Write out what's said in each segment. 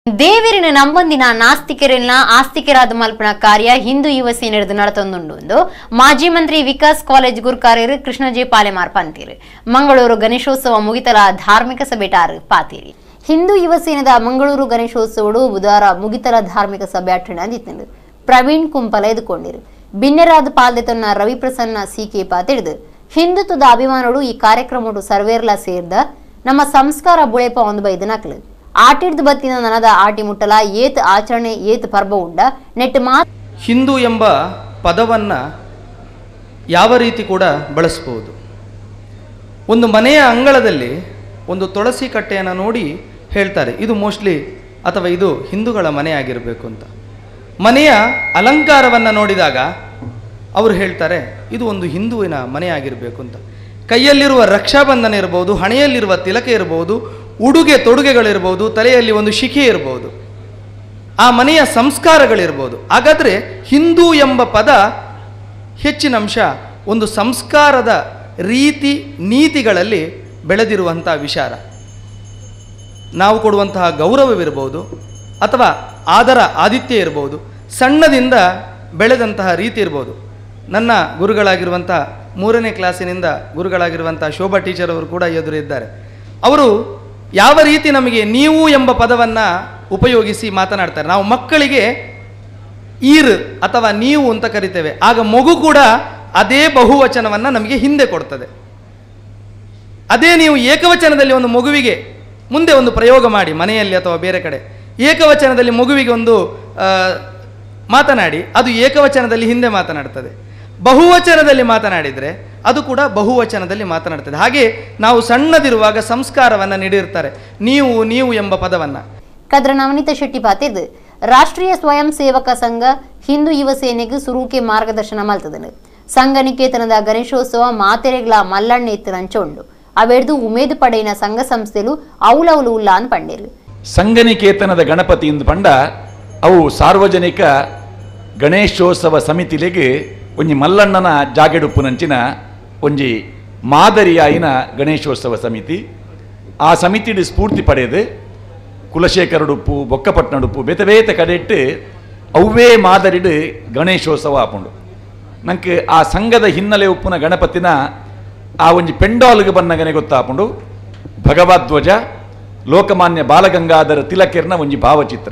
ದೇವರಿನ ನಂಬಂದಿನ ನಾಸ್ತಿಕರಿನ ಆಸ್ತಿಕರಾದ ಮಲ್ಪನ ಕಾರ್ಯ ಹಿಂದೂ ಯುವ ಸೇನೆಯದು ನಡತೊಂದುಂಡು ಮಾಜಿ ಮಂತ್ರಿ ವಿಕಾಸ್ ಕಾಲೇಜ್ ಗುರುಕಾರ್ಯರು ಕೃಷ್ಣಜಿ ಪಾಲೆಮಾರ್ ಪಂತೀರು ಮಂಗಳೂರು ಗಣೇಶೋತ್ಸವ ಮುಗಿತಲ ಧಾರ್ಮಿಕ ಸಭೆಟಾರು ಪಾತೀರಿ ಹಿಂದೂ ಯುವ ಸೇನೆದ ಮಂಗಳೂರು ಗಣೇಶೋತ್ಸವಡು ಬುಧವಾರ ಮುಗಿತಲ ಧಾರ್ಮಿಕ ಸಭೆ ಅಟ್ಟಣ ಅಂದಿತ್ತು ಪ್ರವೀಣ್ ಕುಂಪಲ ಎದುಕೊಂಡಿರು ಬಿನ್ನೆರಾದ ಪಾಲ್ದೆತನ್ನ ರವಿಪ್ರಸನ್ನ ಸಿಕೆ ಪಾತಿಡ್ದು ಹಿಂದುತ್ವದ ಅಭಿಮಾನಗಳು ಈ ಕಾರ್ಯಕ್ರಮಡು ಸರ್ವೇರ್ಲ ಸೇರ್ದ ನಮ್ಮ ಸಂಸ್ಕಾರ ಬುಳೆಪ ಒಂದು ಬೈದು ನಕಲು ಆಟಿಡ್ದು ಬತ್ತಿನ ನನದ ಆಟಿ ಮುಟ್ಟಲ ಏತ್ ಆಚರಣೆ ಏತ್ ಪರ್ಬ ಉಂಡ ನೆಟ್ ಮಾತ್ ಹಿಂದೂ ಎಂಬ ಪದವನ್ನು ಯಾವ ರೀತಿ ಕೂಡ ಬಳಸ್ಬೋದು ಒಂದು ಮನೆಯ ಅಂಗಳದಲ್ಲಿ ಒಂದು ತುಳಸಿ ಕಟ್ಟೆಯನ್ನು ನೋಡಿ ಹೇಳ್ತಾರೆ ಇದು ಮೋಸ್ಟ್ಲಿ ಅಥವಾ ಇದು ಹಿಂದೂಗಳ ಮನೆ ಆಗಿರಬೇಕು ಅಂತ ಮನೆಯ ಅಲಂಕಾರವನ್ನು ನೋಡಿದಾಗ ಅವರು ಹೇಳ್ತಾರೆ ಇದು ಒಂದು ಹಿಂದುವಿನ ಮನೆ ಆಗಿರಬೇಕು ಅಂತ ಕೈಯಲ್ಲಿರುವ ರಕ್ಷಾಬಂಧನ ಇರ್ಬೋದು ಹಣೆಯಲ್ಲಿರುವ ತಿಲಕ ಇರ್ಬೋದು ಉಡುಗೆ ತೊಡುಗೆಗಳಿರ್ಬೋದು ತಲೆಯಲ್ಲಿ ಒಂದು ಶಿಖೆ ಇರ್ಬೋದು ಆ ಮನೆಯ ಸಂಸ್ಕಾರಗಳಿರ್ಬೋದು ಹಾಗಾದರೆ ಹಿಂದೂ ಎಂಬ ಪದ ಹೆಚ್ಚಿನ ಅಂಶ ಒಂದು ಸಂಸ್ಕಾರದ ರೀತಿ ನೀತಿಗಳಲ್ಲಿ ಬೆಳೆದಿರುವಂಥ ವಿಚಾರ ನಾವು ಕೊಡುವಂತಹ ಗೌರವವಿರ್ಬೋದು ಅಥವಾ ಆದರ ಆದಿತ್ಯ ಇರ್ಬೋದು ಸಣ್ಣದಿಂದ ಬೆಳೆದಂತಹ ರೀತಿ ಇರ್ಬೋದು ನನ್ನ ಗುರುಗಳಾಗಿರುವಂಥ ಮೂರನೇ ಕ್ಲಾಸಿನಿಂದ ಗುರುಗಳಾಗಿರುವಂಥ ಶೋಭಾ ಟೀಚರ್ ಅವರು ಕೂಡ ಎದುರಿದ್ದಾರೆ ಅವರು ಯಾವ ರೀತಿ ನಮಗೆ ನೀವು ಎಂಬ ಪದವನ್ನು ಉಪಯೋಗಿಸಿ ಮಾತನಾಡ್ತಾರೆ ನಾವು ಮಕ್ಕಳಿಗೆ ಈರ್ ಅಥವಾ ನೀವು ಅಂತ ಕರಿತೇವೆ ಆಗ ಮಗು ಕೂಡ ಅದೇ ಬಹುವಚನವನ್ನು ನಮಗೆ ಹಿಂದೆ ಕೊಡ್ತದೆ ಅದೇ ನೀವು ಏಕವಚನದಲ್ಲಿ ಒಂದು ಮಗುವಿಗೆ ಮುಂದೆ ಒಂದು ಪ್ರಯೋಗ ಮಾಡಿ ಮನೆಯಲ್ಲಿ ಅಥವಾ ಬೇರೆ ಕಡೆ ಏಕವಚನದಲ್ಲಿ ಮಗುವಿಗೆ ಒಂದು ಆ, ಮಾತನಾಡಿ ಅದು ಏಕವಚನದಲ್ಲಿ ಹಿಂದೆ ಮಾತನಾಡ್ತದೆ ಬಹುವಚನದಲ್ಲಿ ಮಾತನಾಡಿದರೆ ಅದು ಕೂಡ ಬಹುವಚನದಲ್ಲಿ ಮಾತನಾಡ್ತದೆ ಹಾಗೆ ನಾವು ಸಣ್ಣದಿರುವಾಗ ಸಂಸ್ಕಾರವನ್ನು ನೀಡಿರ್ತಾರೆ ನೀವು ನೀವು ಎಂಬ ಪದವನ್ನು ಕದ್ರ ನವನೀತ ಶೆಟ್ಟಿ ಪಾತಿರ್ದು ರಾಷ್ಟ್ರೀಯ ಸ್ವಯಂ ಸೇವಕ ಸಂಘ ಹಿಂದೂ ಯುವ ಸೇನೆಗೆ ಸುರೂಕೆ ಮಾರ್ಗದರ್ಶನ ಮಲ್ತದನು ಸಂಘ ನಿಕೇತನದ ಗಣೇಶೋತ್ಸವ ಮಾತೆರೆಗ್ಲ ಮಲ್ಲಣ್ಣ ಎತ್ತರಂಚೊಂಡು ಅವೆಡ್ದು ಉಮೇದು ಪಡೆಯಿನ ಸಂಘ ಸಂಸ್ಥೆಲು ಅವಲವಲು ಉಲ್ಲ ಅಂತ ಪಂಡೇರು ಸಂಘನಿಕೇತನದ ಗಣಪತಿ ಇಂದು ಪಂಡ ಅವು ಸಾರ್ವಜನಿಕ ಗಣೇಶೋತ್ಸವ ಸಮಿತಿಲೆಗೆ ಒಂಜಿ ಮಲ್ಲಣ್ಣನ ಜಾಗೆಡುಪ್ಪುನಂಚಿನ ಒಂಜಿ ಮಾದರಿಯಾಯಿನ ಗಣೇಶೋತ್ಸವ ಸಮಿತಿ ಆ ಸಮಿತಿಡು ಸ್ಫೂರ್ತಿ ಪಡೆದು ಕುಲಶೇಖರಡುಪ್ಪು ಬೊಕ್ಕಪಟ್ನಡುಪ್ಪು ಬೇತೆ ಬೇತೆ ಕಡೆಟ್ಟು ಅವೇ ಮಾದರಿಡು ಗಣೇಶೋತ್ಸವ ಆಪುಂಡು ನಂಗೆ ಆ ಸಂಘದ ಹಿನ್ನೆಲೆ ಉಪ್ಪುನ ಗಣಪತಿನ ಆ ಒಂಜಿ ಪೆಂಡಾಲ್ಗೆ ಬನ್ನಗನೆ ಗೊತ್ತಾಪುಂಡು ಭಗವದ್ವಜ ಲೋಕಮಾನ್ಯ ಬಾಲಗಂಗಾಧರ ತಿಲಕರ್ನ ಒಂಜಿ ಭಾವಚಿತ್ರ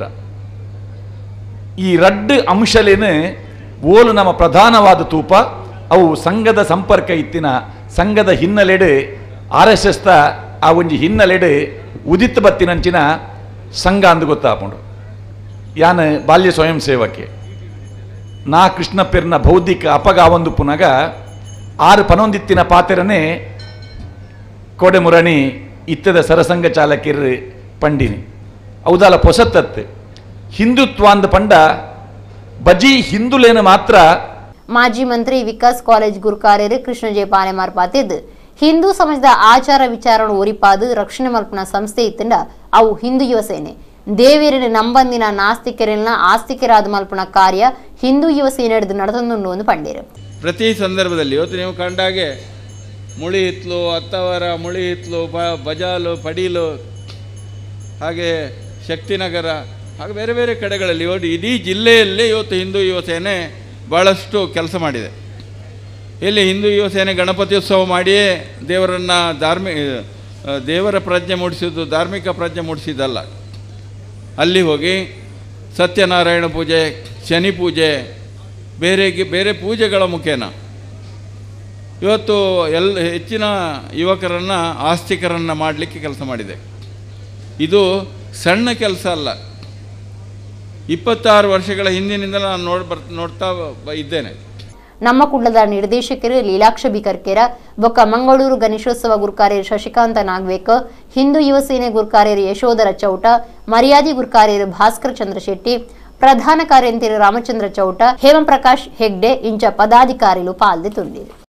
ಈ ರಡ್ಡು ಅಂಶಲೇನು ಓಲು ನಮ್ಮ ಪ್ರಧಾನವಾದ ತೂಪ ಅವು ಸಂಘದ ಸಂಪರ್ಕ ಇತ್ತಿನ ಸಂಘದ ಹಿನ್ನೆಲೆಡು ಆರ್ ಎಸ್ ಎಸ್ದ ಆ ಒಂಜಿ ಹಿನ್ನೆಲೆಡು ಉದಿತ್ ಬತ್ತಿನಂಚಿನ ಸಂಘ ಅಂದು ಗೊತ್ತಾಪುಂಡು ಯಾನ್ ಬಾಲ್ಯ ಸ್ವಯಂ ಸೇವಕ್ಕೆ ನಾ ಕೃಷ್ಣಪ್ಪೆರ್ನ ಬೌದ್ಧಿಕ ಅಪಗ ಒಂದು ಪುನಗ ಆರು ಪನೊಂದಿತ್ತಿನ ಪಾತೆರನೇ ಕೋಡೆಮುರಣಿ ಇತ್ತದ ಸರಸಂಘ ಚಾಲಕಿರ್ ಪಂಡಿನಿ ಅವುದಾಲ ಪೊಸತ್ತತ್ತು ಹಿಂದುತ್ವ ಅಂದ ಪಂಡ ಬಜಿ ಹಿಂದುಲೇನು ಮಾತ್ರ ಮಾಜಿ ಮಂತ್ರಿ ವಿಕಾಸ್ ಕಾಲೇಜ್ ಗುರುಕಾರ್ಯರು ಕೃಷ್ಣಜೆ ಪಾಲೆಮಾರ್ ಪಾತಿದ್ದು ಹಿಂದೂ ಸಮಾಜದ ಆಚಾರ ವಿಚಾರಣ ಒರಿಪಾದು ರಕ್ಷಣೆ ಮಲ್ಪನ ಸಂಸ್ಥೆ ಇತ್ತಂಡ ಅವು ಹಿಂದೂ ಯುವ ಸೇನೆ ದೇವೇರಿನ ನಂಬಂದಿನ ನಾಸ್ತಿಕರಿನ ಆಸ್ತಿಕರಾದ ಮಲ್ಪನ ಕಾರ್ಯ ಹಿಂದೂ ಯುವ ಸೇನೆ ಹಿಡಿದು ನಡೆದೊಂದುಂಡು ಒಂದು ಪಂಡೇರು ಪ್ರತಿ ಸಂದರ್ಭದಲ್ಲಿ ಇವತ್ತು ನೀವು ಕಂಡಾಗೆ ಮುಳಿ ಹಿತ್ಲು ಹತ್ತವರ ಮುಳಿ ಹಿತ್ಲು ಬ ಬಜಾಲು ಪಡೀಲು ಹಾಗೆ ಶಕ್ತಿನಗರ ಹಾಗೆ ಬೇರೆ ಬೇರೆ ಕಡೆಗಳಲ್ಲಿ ಇವತ್ತು ಇಡೀ ಜಿಲ್ಲೆಯಲ್ಲೇ ಇವತ್ತು ಹಿಂದೂ ಯುವ ಸೇನೆ ಭಾಳಷ್ಟು ಕೆಲಸ ಮಾಡಿದೆ ಇಲ್ಲಿ ಹಿಂದೂ ಯುವ ಸೇನೆ ಗಣಪತಿ ಉತ್ಸವ ಮಾಡಿಯೇ ದೇವರನ್ನು ಧಾರ್ಮಿ ಆ, ದೇವರ ಪ್ರಜ್ಞೆ ಮೂಡಿಸಿದ್ದು ಧಾರ್ಮಿಕ ಪ್ರಜ್ಞೆ ಮೂಡಿಸಿದ್ದಲ್ಲ ಅಲ್ಲಿ ಹೋಗಿ ಸತ್ಯನಾರಾಯಣ ಪೂಜೆ ಶನಿ ಪೂಜೆ ಬೇರೆ ಬೇರೆ ಪೂಜೆಗಳ ಮುಖೇನ ಇವತ್ತು ಎಲ್ ಹೆಚ್ಚಿನ ಯುವಕರನ್ನು ಆಸ್ತಿಕರನ್ನು ಮಾಡಲಿಕ್ಕೆ ಕೆಲಸ ಮಾಡಿದೆ ಇದು ಸಣ್ಣ ಕೆಲಸ ಅಲ್ಲ ಇಪ್ಪತ್ತಾರು ವರ್ಷಗಳ ಹಿಂದಿನಿಂದ ನಾನು ನೋಡ್ ಬರ್ ನೋಡ್ತಾ ಬ- ಇದ್ದೇನೆ ನಮ್ಮ ಕುಂಡದ ನಿರ್ದೇಶಕರು ಲೀಲಾಕ್ಷ ಬಿಕರ್ಕೆರ ಬೊಕ್ಕ ಮಂಗಳೂರು ಗಣೇಶೋತ್ಸವ ಗುರುಕಾರ್ಯರು ಶಶಿಕಾಂತ ನಾಗ್ವೇಕ ಹಿಂದೂ ಯುವ ಸೇನೆ ಗುರುಕಾರ್ಯರು ಯಶೋಧರ ಚೌಟ ಮರ್ಯಾದಿ ಗುರುಕಾರ್ಯರು ಭಾಸ್ಕರ್ ಚಂದ್ರ ಶೆಟ್ಟಿ ಪ್ರಧಾನ ಕಾರ್ಯಂತಿರು ರಾಮಚಂದ್ರ ಚೌಟ ಹೇಮಪ್ರಕಾಶ್ ಹೆಗ್ಡೆ ಇಂಚ ಪದಾಧಿಕಾರಿಗಳು ಪಾಲ್ದೆ ತುಂಬಿರು